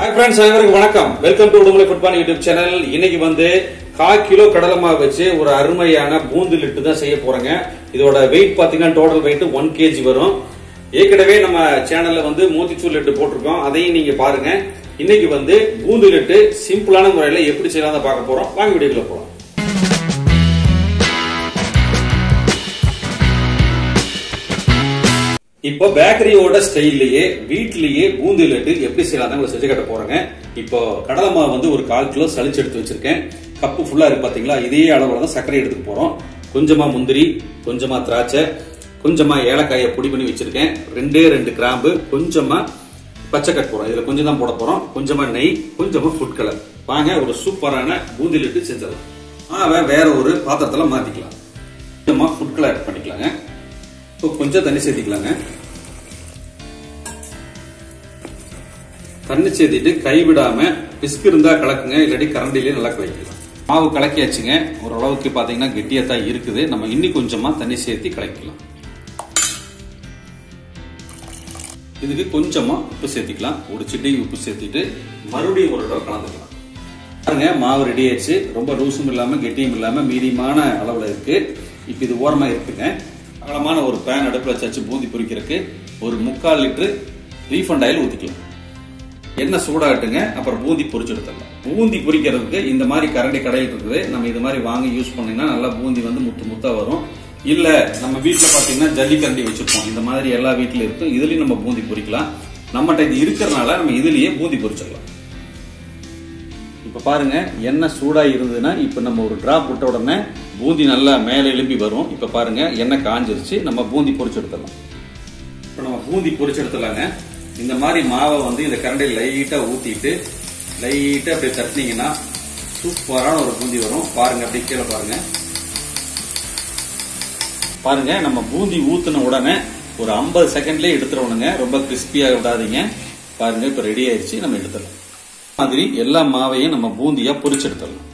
hi friends அனைவருக்கும் வணக்கம் welcome to Udumalai football YouTube channel இன்னைக்கு வந்து கால் கிலோ கடலை மாவு வச்சு ஒரு அருமையான பூந்து லிட்டு தான் செய்ய போறேங்க இதோட வெயிட் பாத்தீங்கன்னா டோட்டல் வெயிட் ஒன் கேஜி வரும் ஏற்கனவே நம்ம சேனல்ல வந்து மூத்திச்சூர் லட்டு போட்டிருக்கோம் அதையும் நீங்க பாருங்க இன்னைக்கு வந்து பூந்து லட்டு சிம்பிளான முறையில எப்படி செய்யலாம் பார்க்க போறோம் வாங்க வீடியோக்குள்ள போலாம் இப்போ பேக்கரியோட ஸ்டைல்லயே வீட்லயே பூந்தி லட்டு எப்படி செய்யலாம் உங்களுக்கு செஞ்சு கட்ட போறேங்க இப்போ கடலை மாவு வந்து ஒரு கால் கிலோ சளிச்சு எடுத்து வச்சிருக்கேன் கப்பு ஃபுல்லா இருக்கு பாத்தீங்களா இதே அளவுல தான் சர்க்கரை எடுத்துட்டு போறோம் கொஞ்சமா முந்திரி கொஞ்சமா திராட்சை கொஞ்சமா ஏலக்காயை பொடி பண்ணி வச்சிருக்கேன் ரெண்டே ரெண்டு கிராம்பு கொஞ்சமா பச்சை கற்பூரம் இதுல கொஞ்சம் தான் போட போறோம் கொஞ்சமா நெய் கொஞ்சமா ஃபுட் கலர் வாங்க ஒரு சூப்பரான பூந்தி லட்டு செஞ்சிடலாம் மாவை வேற ஒரு பாத்திரத்துல மாத்திக்கலாம் கொஞ்சமா ஃபுட் கலர் ஆட் பண்ணிக்கலாங்க இப்போ கொஞ்சம் தண்ணி சேர்த்திக்கலாங்க தண்ணி சேர்த்திட்டு கைவிடாம பிஸ்கு இருந்தா கலக்குங்க இல்லாட்டி கரண்டிலே நல்லா கலக்கிக்கலாம் மாவு கலக்கியாச்சுங்க ஓரளவுக்கு பாத்தீங்கன்னா கெட்டியா தான் இருக்குது நம்ம இன்னி கொஞ்சமா தண்ணி சேர்த்தி கலக்கிக்கலாம் இதுக்கு கொஞ்சமா உப்பு சேர்த்திக்கலாம் ஒரு சிட்டி உப்பு சேர்த்திட்டு மறுபடியும் ஒரு தடவை கலந்துக்கலாம் பாருங்க மாவு ரெடி ஆயிடுச்சு ரொம்ப லூசும் இல்லாம கெட்டியும் இல்லாம மீடியமான அளவுல இருக்கு இப்ப இது ஓரமா இருக்குங்க அகலமான ஒரு பேன் அடுப்புல வச்சு பூந்தி பொரிக்கிறதுக்கு ஒரு முக்கால் லிட்டர் ரீஃபண்ட் ஆயில் ஊத்திக்கலாம் எண்ணெய் சூடாகட்டுங்க அப்புறம் பூந்தி பொரிச்சு எடுத்துடலாம் பூந்தி பொரிக்கிறதுக்கு இந்த மாதிரி கரண்டி கடையில் இருக்குது நம்ம இது மாதிரி வாங்கி யூஸ் பண்ணீங்கன்னா நல்லா பூந்தி வந்து முத்து முத்தா வரும் இல்ல நம்ம வீட்டுல பாத்தீங்கன்னா ஜல்லி கரண்டி வச்சிருப்போம் இந்த மாதிரி எல்லா வீட்லயும் இருக்கும் இதுலயும் நம்ம பூந்தி பொரிக்கலாம் நம்மகிட்ட இது இருக்கிறதுனால நம்ம இதுலயே பூந்தி பொரிச்சிடலாம் இப்ப பாருங்க எண்ணெய் சூடா இருந்ததுன்னா இப்ப நம்ம ஒரு டிராப் விட்ட உடனே பூந்தி நல்லா மேலே எழும்பி வரும் இப்ப பாருங்க எண்ணெய் காஞ்சிருச்சு நம்ம பூந்தி பொரிச்சு எடுத்துடலாம் இப்ப நம்ம பூந்தி பொரிச்சு எடுத்துடலாங்க இந்த மாதிரி மாவை வந்து இந்த கரண்டில் லைட்டா ஊத்திட்டு லைட்டா அப்படி தட்டினீங்கன்னா சூப்பரான ஒரு பூந்தி வரும் பாருங்க அப்படி கீழே பாருங்க பாருங்க நம்ம பூந்தி ஊத்துன உடனே ஒரு 50 செகண்ட்லயே எடுத்துடணுங்க ரொம்ப கிறிஸ்பியா விடாதீங்க பாருங்க இப்ப ரெடி ஆயிடுச்சு நம்ம எடுத்துடலாம் மாதிரி எல்லா மாவையும் நம்ம பூந்தியா பொரிச்சு எடுத்துடலாம்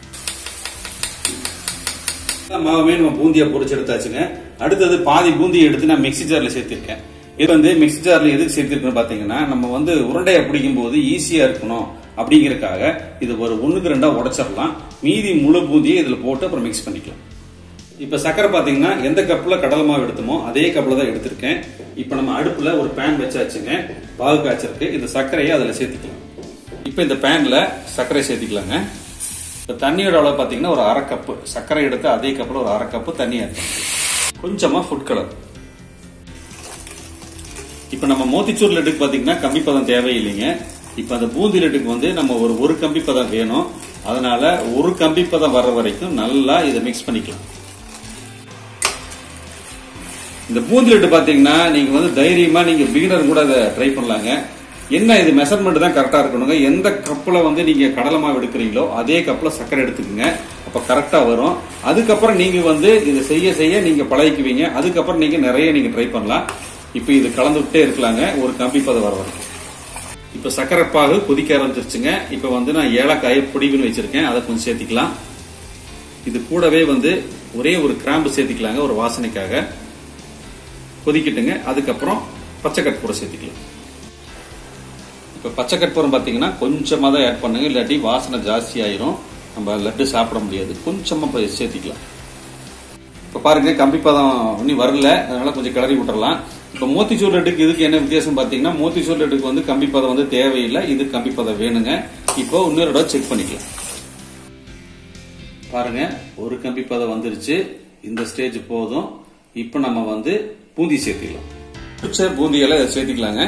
எல்லா மாவுமே நம்ம பூந்தியா பொரிச்சு எடுத்தாச்சுங்க அடுத்தது பாதி பூந்தியை எடுத்து நான் மிக்ஸி ஜார்ல சேர்த்திருக்கேன் இது வந்து மிக்ஸி ஜார்ல எதுக்கு சேர்த்திருக்கேன்னு பாத்தீங்கன்னா நம்ம வந்து உருண்டையை பிடிக்கும் போது ஈஸியா இருக்கணும் அப்படிங்கறதுக்காக இது ஒரு ஒண்ணுக்கு ரெண்டா உடைச்சிடலாம் மீதி முழு பூந்தியை இதுல போட்டு அப்புறம் மிக்ஸ் பண்ணிக்கலாம் இப்ப சக்கரை பாத்தீங்கன்னா எந்த கப்ல கடலை மாவு எடுத்தோமோ அதே கப்ல தான் எடுத்திருக்கேன் இப்ப நம்ம அடுப்புல ஒரு பேன் வச்சாச்சுங்க பாகு காய்ச்சலுக்கு இந்த சர்க்கரையை அதுல சேர்த்துக்கலாம் இப்ப இந்த பேன்ல சர்க்கரை சேர்த்திக்கலாங்க இப்ப தண்ணியோட அளவு பாத்தீங்கன்னா ஒரு அரை கப்பு சர்க்கரை எடுத்து அதே கப்ல ஒரு அரை கப்பு தண்ணி ஆட் பண்ணிக்கலாம் கொஞ்சமா ஃபுட் கலர் இப்ப நம்ம மோத்திச்சூர் லட்டுக்கு பாத்தீங்கன்னா கம்பி பதம் தேவையில்லைங்க இப்ப அந்த பூந்தி லட்டுக்கு வந்து நம்ம ஒரு ஒரு கம்பி பதம் வேணும் அதனால ஒரு கம்பி பதம் வர்ற வரைக்கும் நல்லா இதை மிக்ஸ் பண்ணிக்கலாம் இந்த பூந்தி லட்டு பாத்தீங்கன்னா நீங்க வந்து தைரியமா நீங்க பிகினர் கூட அதை ட்ரை பண்ணலாங்க என்ன இது மெஷர்மெண்ட் தான் கரெக்டா இருக்கணுங்க எந்த கப்ல வந்து நீங்க கடலை மாவு எடுக்கிறீங்களோ அதே கப்ல சர்க்கரை எடுத்துக்கோங்க அப்ப கரெக்டா வரும் அதுக்கப்புறம் நீங்க வந்து இதை செய்ய செய்ய நீங்க பழகிக்குவீங்க அதுக்கப்புறம் நீங்க நிறைய நீங்க ட்ரை பண்ணலாம் இப்ப இது கலந்து விட்டே இருக்கலாங்க ஒரு கம்பி பதம் வர வரைக்கும் இப்ப சர்க்கரை பாகு கொதிக்க ஆரம்பிச்சிருச்சுங்க இப்ப வந்து நான் ஏலக்காயை பொடிவுன்னு வச்சிருக்கேன் அதை கொஞ்சம் சேர்த்திக்கலாம் இது கூடவே வந்து ஒரே ஒரு கிராம்பு சேர்த்திக்கலாங்க ஒரு வாசனைக்காக கொதிக்கட்டுங்க அதுக்கப்புறம் பச்சை கற்பூரம் சேர்த்திக்கலாம் இப்ப பச்சை கற்பூரம் பாத்தீங்கன்னா கொஞ்சமா தான் ஆட் பண்ணுங்க இல்லாட்டி வாசனை ஜாஸ்தி ஆயிரும் நம்ம லட்டு சாப்பிட முடியாது கொஞ்சமா போய் சேர்த்திக்கலாம் இப்ப பாருங்க கம்பி பதம் இன்னும் வரல அதனால கொஞ்சம் கிளறி விட்டுறலாம் இப்ப மோத்திச்சூர் லட்டுக்கு இதுக்கு என்ன வித்தியாசம் பாத்தீங்கன்னா மோத்திச்சூர் லட்டுக்கு வந்து கம்பி பதம் வந்து தேவையில்லை இது கம்பி பதம் வேணுங்க இப்போ இன்னொரு தடவை செக் பண்ணிக்கலாம் பாருங்க ஒரு கம்பி பதம் வந்துருச்சு இந்த ஸ்டேஜ் போதும் இப்போ நம்ம வந்து பூந்தி சேர்த்திக்கலாம் பிடிச்ச பூந்தியெல்லாம் இதை சேர்த்திக்கலாங்க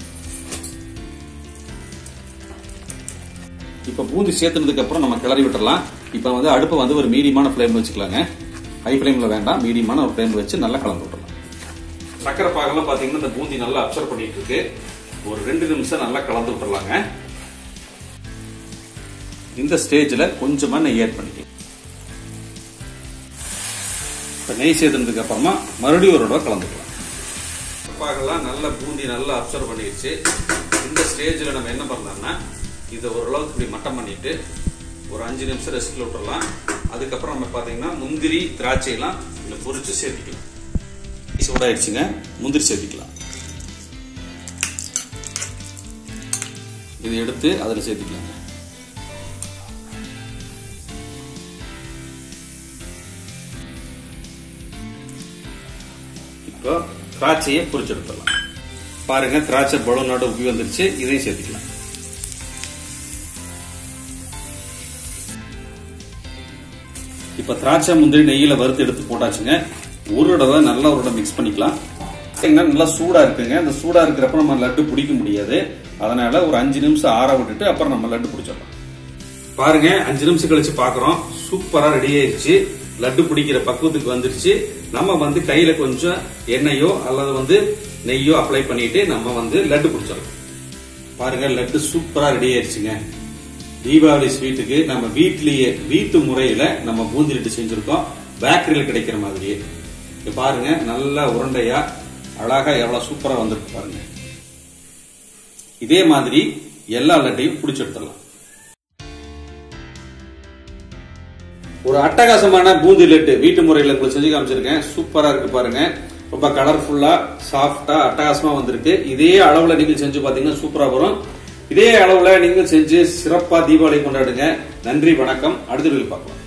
இப்ப பூந்தி சேர்த்துனதுக்கு அப்புறம் நம்ம கிளறி விட்டுறலாம் இப்ப வந்து அடுப்பை வந்து ஒரு மீடியமான ஃபிளேம் வச்சுக்கலாங்க ஹை ஃபிளேம்ல வேண்டாம் மீடியமான ஒரு ஃபிளேம் வச்சு நல்லா கலந்து விட்டுறலாம் சக்கரை பாகெல்லாம் பாத்தீங்கன்னா இந்த பூந்தி நல்லா அப்சர்வ் பண்ணிட்டு இருக்கு ஒரு ரெண்டு நிமிஷம் நல்லா கலந்து விட்டுறலாங்க இந்த ஸ்டேஜ்ல கொஞ்சமா நெய் ஆட் பண்ணிக்கலாம் இப்ப நெய் சேர்த்ததுக்கு அப்புறமா மறுபடியும் ஒரு தடவை கலந்துக்கலாம் பாகெல்லாம் நல்ல பூந்தி நல்லா அப்சர்வ் பண்ணிடுச்சு இந்த ஸ்டேஜ்ல நம்ம என்ன பண்ணலாம்னா இதை ஓரளவுக்கு இப்படி மட்டம் பண்ணிட்டு ஒரு அஞ்சு நிமிஷம் ரெஸ்ட்ல விட்டுறலாம் அதுக்கப்புறம் நம்ம பாத்தீங்கன்னா முந்திரி திராட்சை எல்லாம் இதுல பொரிச்சு சேர்த்திக்கலாம் சூடாயிடுச்சுங்க முந்திரி சேர்த்திக்கலாம் இதை எடுத்து அதில் சேர்த்துக்கலாங்க இப்போ திராட்சையை பொரிச்சு எடுத்துடலாம் பாருங்க திராட்சை பலூனோட உப்பி வந்துருச்சு இதையும் சேர்த்துக்கலாம் இப்ப திராட்சை முந்திரி நெய்யில வறுத்து எடுத்து போட்டாச்சுங்க ஒரு தடவை நல்லா ஒரு தடவை மிக்ஸ் பண்ணிக்கலாம் பாத்தீங்கன்னா நல்லா சூடா இருக்குங்க இந்த சூடா இருக்கிறப்ப நம்ம லட்டு பிடிக்க முடியாது அதனால ஒரு அஞ்சு நிமிஷம் ஆற விட்டுட்டு அப்புறம் நம்ம லட்டு பிடிச்சிடலாம் பாருங்க அஞ்சு நிமிஷம் கழிச்சு பாக்குறோம் சூப்பரா ரெடி ஆயிடுச்சு லட்டு பிடிக்கிற பக்குவத்துக்கு வந்துருச்சு நம்ம வந்து கையில கொஞ்சம் எண்ணெயோ அல்லது வந்து நெய்யோ அப்ளை பண்ணிட்டு நம்ம வந்து லட்டு பிடிச்சிடலாம் பாருங்க லட்டு சூப்பரா ரெடி ஆயிடுச்சுங்க தீபாவளி ஸ்வீட்டுக்கு நம்ம வீட்லயே வீட்டு முறையில நம்ம பூந்தி லட்டு செஞ்சிருக்கோம் பேக்கரியில கிடைக்கிற மாதிரியே இங்க பாருங்க நல்லா உருண்டையா அழகா எவ்வளவு சூப்பரா வந்திருக்கு பாருங்க இதே மாதிரி எல்லா லட்டையும் பிடிச்சு எடுத்துடலாம் ஒரு அட்டகாசமான பூந்தி லட்டு வீட்டு முறையில உங்களுக்கு செஞ்சு காமிச்சிருக்கேன் சூப்பரா இருக்கு பாருங்க ரொம்ப கலர்ஃபுல்லா சாஃப்டா அட்டகாசமா வந்திருக்கு இதே அளவுல நீங்க செஞ்சு பாத்தீங்கன்னா சூப்பரா வரும் இதே அளவுல நீங்க செஞ்சு சிறப்பா தீபாவளி கொண்டாடுங்க நன்றி வணக்கம் அடுத்த வீடியோவில் பார்க்கலாம்